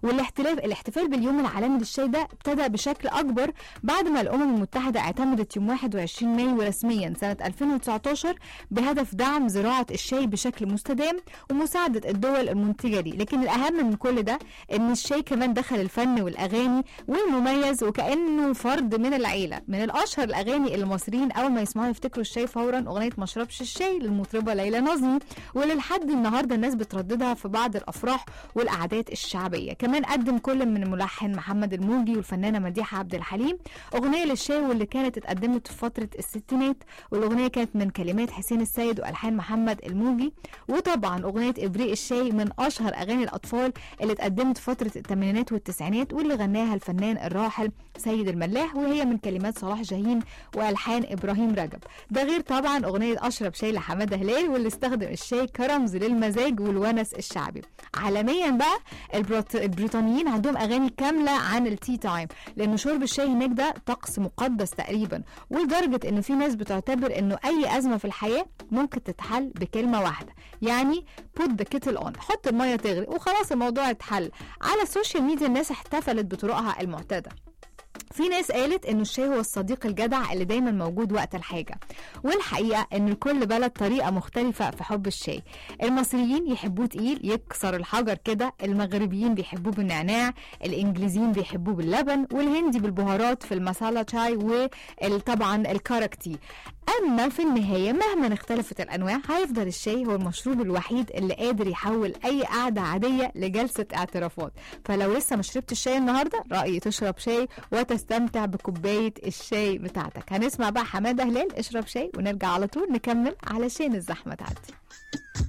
والاحتفال الاحتفال باليوم العالمي للشاي ده ابتدى بشكل اكبر بعد ما الامم المتحده اعتمدت يوم 21 مايو رسميا سنه 2019 بهدف دعم زراعه الشاي بشكل مستدام ومساعده الدول المنتجه ليه لكن الاهم من كل ده ان الشاي كمان دخل الفن والاغاني والمميز وكانه فرد من العيله من الاشهر الاغاني اللي المصريين اول ما يسمعوا يفتكروا الشاي فورا اغنيه ما اشربش الشاي للمطربه ليلى نظمي واللي لحد النهارده الناس بترددها في بعض الافراح والاعداد الشعبيه كمان قدم كل من الملحن محمد الموجي والفنانه مديحه عبد الحليم اغنيه للشاي واللي كانت اتقدمت في فتره الستينات والاغنيه كانت من كلمات حسين السيد والحان محمد الموجي وطبعا اغنيه ابريق الشاي من اشهر اغاني الاطفال اللي اتقدمت في فتره الثمانينات والتسعينات واللي غناها الفنان الراحل سيد الملاح وهي من كلمات صلاح جاهين والحان ابراهيم رجب ده غير طبعا اغنيه اشرب شاي لحماده هلال واللي استخدم الشاي كرمز للمزاج والونس الشعبي عالميا بقى البروت... البريطانيين عندهم اغاني كامله عن التي تايم لان شرب الشاي هناك ده طقس مقدس تقريبا ولدرجه ان في ناس بتعتبر انه اي ازمه في الحياه ممكن تتحل بكلمه واحده يعني put the kettle on حط الميه تغلي وخلاص الموضوع اتحل على السوشيال ميديا الناس احتفلت بطرقها المعتاده في ناس قالت انه الشاي هو الصديق الجدع اللي دايما موجود وقت الحاجه والحقيقه ان لكل بلد طريقه مختلفه في حب الشاي المصريين يحبوه تقيل يكسر الحجر كده المغربيين بيحبوه بالنعناع الانجليزيين بيحبوه باللبن والهندي بالبهارات في المسالا شاي وطبعا الكاركتي اما في النهايه مهما اختلفت الانواع هيفضل الشاي هو المشروب الوحيد اللي قادر يحول اي قعده عاديه لجلسه اعترافات فلو لسه ما شربت الشاي النهارده رايي تشرب شاي وتستمتع بكوبايه الشاي بتاعتك هنسمع بقى حماده هلال اشرب شاي ونرجع على طول نكمل علشان الزحمه تعدي